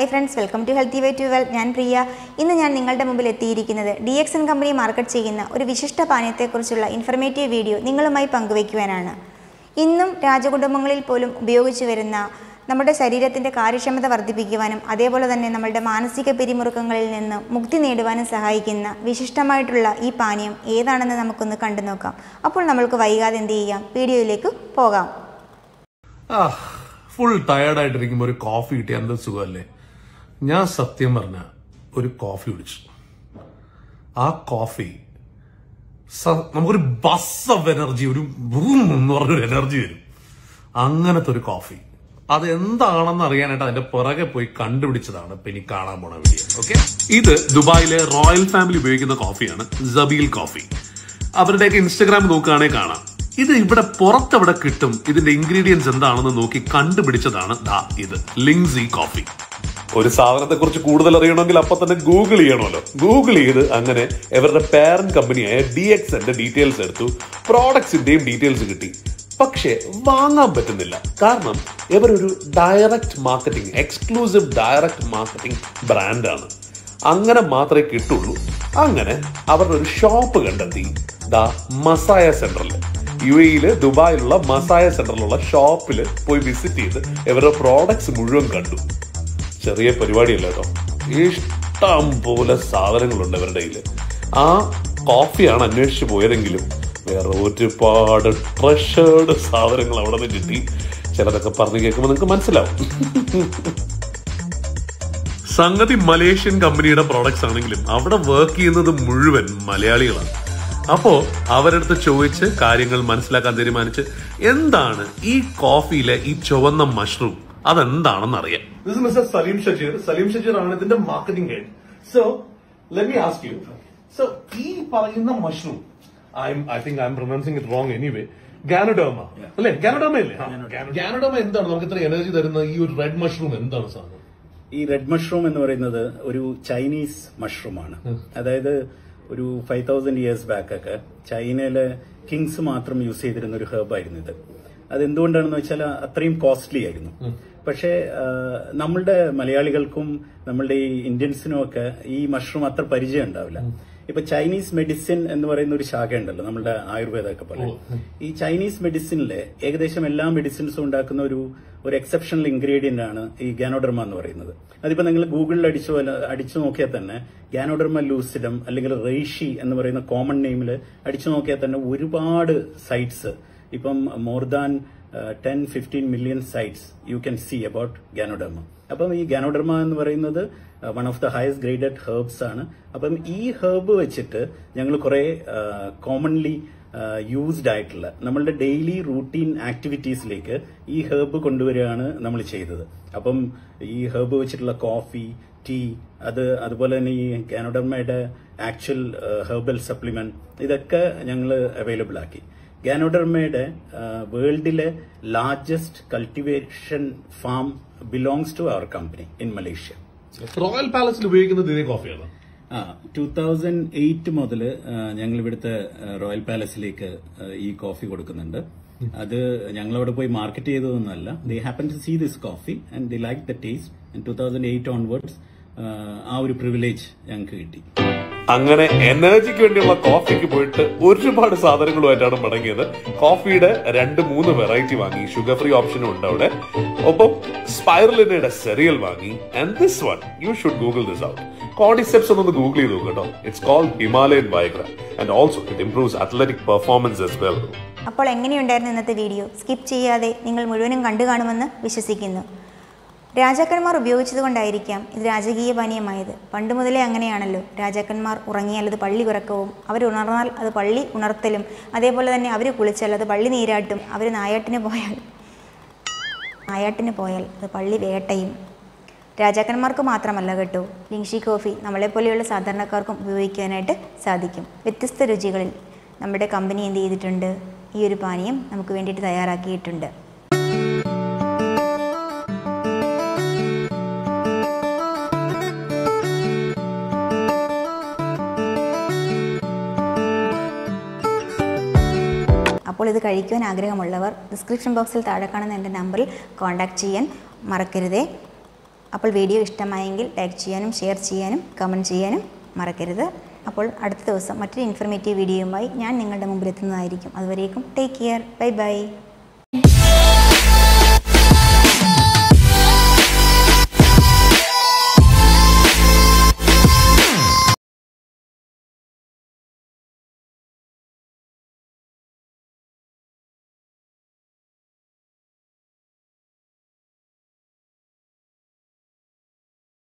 Hi friends welcome to healthy way to well ഞാൻ പ്രിയ ഇന്ന് ഞാൻ നിങ്ങളുടെ മുമ്പിൽ എത്തിയിരിക്കുന്നത് D X N company market ചെയ്യുന്ന ഒരു വിശിഷ്ട പാനീയത്തെക്കുറിച്ചുള്ള ഇൻഫർമേറ്റീവ് വീഡിയോ നിങ്ങളുമായി പങ്കുവയ്ക്കുവാനാണ് ഇന്നും രാജകുടുംബങ്ങളിൽ പോലും ഉപയോഗിച്ചു വരുന്ന നമ്മുടെ ശരീരത്തിൻ്റെ കാര്യക്ഷമത വർദ്ധിപ്പിക്കുവാനും അതേപോലെ തന്നെ നമ്മളുടെ മാനസിക പിരിമുറുക്കങ്ങളിൽ നിന്ന് മുക്തി നേടുവാനും സഹായിക്കുന്ന വിശിഷ്ടമായിട്ടുള്ള ഈ പാനീയം ഏതാണെന്ന് നമുക്കൊന്ന് കണ്ടു നോക്കാം അപ്പോൾ നമ്മൾക്ക് വൈകാതെ എന്ത് ചെയ്യാം വീഡിയോയിലേക്ക് പോകാം ആ ഫുൾ ടയർഡായിട്ടിരിക്കുമ്പോൾ ഒരു കോഫി കിട്ടിയ എന്ത് സുഖമല്ലേ ഞാൻ സത്യം പറഞ്ഞ ഒരു കോഫി കുടിച്ചു ആ കോഫി സ- നമുക്കൊരു ബസ് ഓഫ് എനർജി ഒരു ബൂം എന്ന് പറഞ്ഞൊരു എനർജി വരും അങ്ങനത്തെ ഒരു കോഫി അത് എന്താണെന്ന് അറിയാനായിട്ട് അതിന്റെ പുറകെ പോയി കണ്ടുപിടിച്ചതാണ് ഇപ്പൊ ഇനി കാണാൻ പോണ വീഡിയോ ഓക്കെ ഇത് ദുബായിലെ റോയൽ ഫാമിലി ഉപയോഗിക്കുന്ന കോഫിയാണ് സബീൽ കോഫി അവരുടെയൊക്കെ ഇൻസ്റ്റഗ്രാം നോക്കുകയാണെങ്കിൽ കാണാം ഇത് ഇവിടെ പുറത്തെവിടെ കിട്ടും ഇതിന്റെ ഇൻഗ്രീഡിയൻസ് എന്താണെന്ന് നോക്കി കണ്ടുപിടിച്ചതാണ് ദാ ഇത് ലിങ്സി കോഫി ഒരു സാധനത്തെ കുറിച്ച് കൂടുതൽ അറിയണമെങ്കിൽ അപ്പൊ തന്നെ ഗൂഗിൾ ചെയ്യണമല്ലോ ഗൂഗിൾ ചെയ്ത് അങ്ങനെ ഇവരുടെ പാരന്റ് കമ്പനിയായ ഡി എക്സ് എന്റെ ഡീറ്റെയിൽസ് എടുത്തു പ്രോഡക്ട്സിന്റെയും ഡീറ്റെയിൽസ് കിട്ടി പക്ഷേ വാങ്ങാൻ പറ്റുന്നില്ല കാരണം ഇവരൊരു direct marketing exclusive direct marketing ബ്രാൻഡാണ് അങ്ങനെ മാത്രമേ കിട്ടുള്ളൂ അങ്ങനെ അവരുടെ ഒരു ഷോപ്പ് കണ്ടെത്തി ദ മസായ സെന്ററിൽ യു എയില് ദുബായിലുള്ള മസായ സെന്ററിലുള്ള ഷോപ്പിൽ പോയി വിസിറ്റ് ചെയ്ത് ഇവരുടെ പ്രോഡക്ട്സ് മുഴുവൻ കണ്ടു ചെറിയ പരിപാടിയല്ല കേട്ടോ ഇഷ്ടം പോലെ സാധനങ്ങളുണ്ട് ഇവരുടെ കയ്യിൽ ആ കോഫിയാണ് അന്വേഷിച്ച് പോയതെങ്കിലും വേറെ ഒരുപാട് ട്രഷേർഡ് സാധനങ്ങൾ അവിടെ നിന്ന് കിട്ടി ചിലതൊക്കെ പറഞ്ഞു കേൾക്കുമ്പോൾ നിങ്ങൾക്ക് മനസ്സിലാവും സംഗതി മലേഷ്യൻ കമ്പനിയുടെ പ്രോഡക്ട്സ് ആണെങ്കിലും അവിടെ വർക്ക് ചെയ്യുന്നത് മുഴുവൻ മലയാളികളാണ് അപ്പോ അവരടുത്ത് ചോദിച്ച് കാര്യങ്ങൾ മനസ്സിലാക്കാൻ തീരുമാനിച്ച് എന്താണ് ഈ കോഫിയിലെ ഈ ചുവന്ന മഷ്റൂം അതെന്താണെന്ന് അറിയാം This is Mr. Salim Shajir. Salim Shajir ആണ് ഇതിന്റെ marketing head so let me ask you so ഈ പറയുന്ന mushroom I I think I'm pronouncing it wrong anyway ganoderma അല്ലേ ഗാനോഡോമ അല്ലേ ഗാനോഡോമ എന്താണ് നമുക്ക് ഇത്ര എനർജി തരുന്ന ഈ ഒരു റെഡ് മഷ്റൂം എന്താണ് സാധനം ഈ റെഡ് മഷ്റൂം എന്ന് പറയുന്നത് ഒരു ചൈനീസ് മഷ്റൂമാണ് അതായത് ഒരു ഫൈവ് തൗസൻഡ് ഇയേഴ്സ് ബാക്ക് ഒക്കെ ചൈനയിലെ കിങ്സ് മാത്രം യൂസ് ചെയ്തിരുന്ന ഒരു ഹെർബ് ആയിരുന്നു ഇത് അതെന്തുകൊണ്ടാണെന്ന് വെച്ചാൽ അത്രയും കോസ്റ്റ്ലി ആയിരുന്നു പക്ഷേ ആ, നമ്മളുടെ മലയാളികൾക്കും നമ്മളുടെ ഈ ഇന്ത്യൻസിനും ഒക്കെ ഈ മഷ്റൂം അത്ര പരിചയം ഉണ്ടാവില്ല ഇപ്പൊ ചൈനീസ് മെഡിസിൻ എന്ന് പറയുന്ന ഒരു ശാഖ ഉണ്ടല്ലോ നമ്മുടെ ആയുർവേദ ഒക്കെ പോലെ ഈ ചൈനീസ് മെഡിസിനിലെ ഏകദേശം എല്ലാ മെഡിസിൻസും ഉണ്ടാക്കുന്ന ഒരു ഒരു എക്സെപ്ഷണൽ ഇൻഗ്രീഡിയന്റ് ആണ് ഈ ഗാനോഡർമ എന്ന് പറയുന്നത് അതിപ്പോ നിങ്ങൾ ഗൂഗിളിൽ അടിച്ചു വല്ല- അടിച്ചു നോക്കിയാൽ തന്നെ ഗാനോഡർമ ലൂസിഡം അല്ലെങ്കിൽ റേഷി എന്ന് പറയുന്ന കോമൺ നെയിമിൽ അടിച്ചു നോക്കിയാൽ തന്നെ ഒരുപാട് സൈറ്റ്സ് ഇപ്പം more than ten fifteen million sites you can see about ganoderma അപ്പം ഈ ഗാനോഡർമ എന്ന് പറയുന്നത് one of the highest graded herbs ആണ് അപ്പം ഈ ഹെർബ് വെച്ചിട്ട് ഞങ്ങൾ കുറെ കോമൺലി യൂസ്ഡ് ആയിട്ടുള്ള നമ്മളുടെ ഡെയിലി റൂട്ടീൻ ആക്ടിവിറ്റീസിലേക്ക് ഈ ഹെർബ് കൊണ്ടുവരികയാണ് നമ്മൾ ചെയ്തത് അപ്പം ഈ ഹെർബ് വെച്ചിട്ടുള്ള കോഫി ടീ അത് അതുപോലെ തന്നെ ഈ ഗാനോഡർമയുടെ ആക്ച്വൽ ഹെർബൽ സപ്ലിമെന്റ് ഇതൊക്കെ ഞങ്ങൾ അവൈലബിൾ ആക്കി ഗാനോഡർമയുടെ വേൾഡിലെ largest cultivation farm belongs to our company in Malaysia royal പാലസിൽ ഉപയോഗിക്കുന്നത് ഇതേ കോഫിയാണ് ആ ടൂ തൗസൻഡ് എയ്റ്റ് മുതൽ ഞങ്ങൾ ഇവിടുത്തെ ആ, റോയൽ പാലസിലേക്ക് ആ, ഈ കോഫി കൊടുക്കുന്നുണ്ട് അത് ഞങ്ങൾ അവിടെ പോയി മാർക്കറ്റ് ചെയ്തതൊന്നുമല്ല they happen to see this coffee and the like the taste two thousand eight onwards ആ ഒരു പ്രിവിലേജ് ഞങ്ങൾക്ക് കിട്ടി അങ്ങനെ എനർജിക്ക് വേണ്ടിയുള്ള കോഫിക്ക് പോയിട്ട് ഒരുപാട് സാധനങ്ങളുമായിട്ടാണ് മടങ്ങിയത് കോഫിയുടെ രണ്ട് മൂന്ന് വെറൈറ്റി വാങ്ങി ഷുഗർ ഫ്രീ ഓപ്ഷനും ഉണ്ട് അവിടെ ഒപ്പം സ്പൈറലിനയുടെ സെറിയൽ വാങ്ങി and this one you should Google this out cordyceps ഒന്ന് ഗൂഗിൾ ചെയ്ത് നോക്കുക കേട്ടോ it's called Himalayan Viagra and also it improves athletic performance as well അപ്പോൾ എങ്ങനെയുണ്ടായിരുന്നു ഇന്നത്തെ വീഡിയോ സ്കിപ്പ് ചെയ്യാതെ നിങ്ങൾ മുഴുവനും കണ്ടു കാണുമെന്ന് വിശ്വസിക്കുന്നു രാജാക്കന്മാർ ഉപയോഗിച്ചതുകൊണ്ടായിരിക്കാം ഇത് രാജകീയ പാനീയമായത് പണ്ട് മുതലേ അങ്ങനെയാണല്ലോ രാജാക്കന്മാർ ഉറങ്ങിയാൽ അത് പള്ളി ഉറക്കവും അവർ ഉണർന്നാൽ അത് പള്ളി ഉണർത്തലും അതേപോലെ തന്നെ അവർ കുളിച്ചാൽ അത് പള്ളി നീരാട്ടും അവർ നായാട്ടിന് പോയാൽ നായാട്ടിന് പോയാൽ അത് പള്ളി വേട്ടയും രാജാക്കന്മാർക്ക് മാത്രമല്ല കേട്ടോ ലിങ്ഷി കോഫി നമ്മളെപ്പോലെയുള്ള സാധാരണക്കാർക്കും ഉപയോഗിക്കാനായിട്ട് സാധിക്കും വ്യത്യസ്ത രുചികളിൽ നമ്മുടെ കമ്പനി എന്ത് ചെയ്തിട്ടുണ്ട് ഈ ഒരു പാനീയം നമുക്ക് വേണ്ടിയിട്ട് തയ്യാറാക്കിയിട്ടുണ്ട് അപ്പോൾ ഇത് കഴിക്കുവാൻ ആഗ്രഹമുള്ളവർ ഡിസ്ക്രിപ്ഷൻ ബോക്സിൽ താഴെ കാണുന്ന എൻ്റെ നമ്പറിൽ കോൺടാക്റ്റ് ചെയ്യാൻ മറക്കരുതേ അപ്പോൾ വീഡിയോ ഇഷ്ടമായെങ്കിൽ ലൈക്ക് ചെയ്യാനും ഷെയർ ചെയ്യാനും കമൻറ്റ് ചെയ്യാനും മറക്കരുത് അപ്പോൾ അടുത്ത ദിവസം മറ്റൊരു ഇൻഫർമേറ്റീവ് വീഡിയോയുമായി ഞാൻ നിങ്ങളുടെ മുമ്പിൽ എത്തുന്നതായിരിക്കും അതുവരേക്കും ടേക്ക് കെയർ ബൈ ബൈ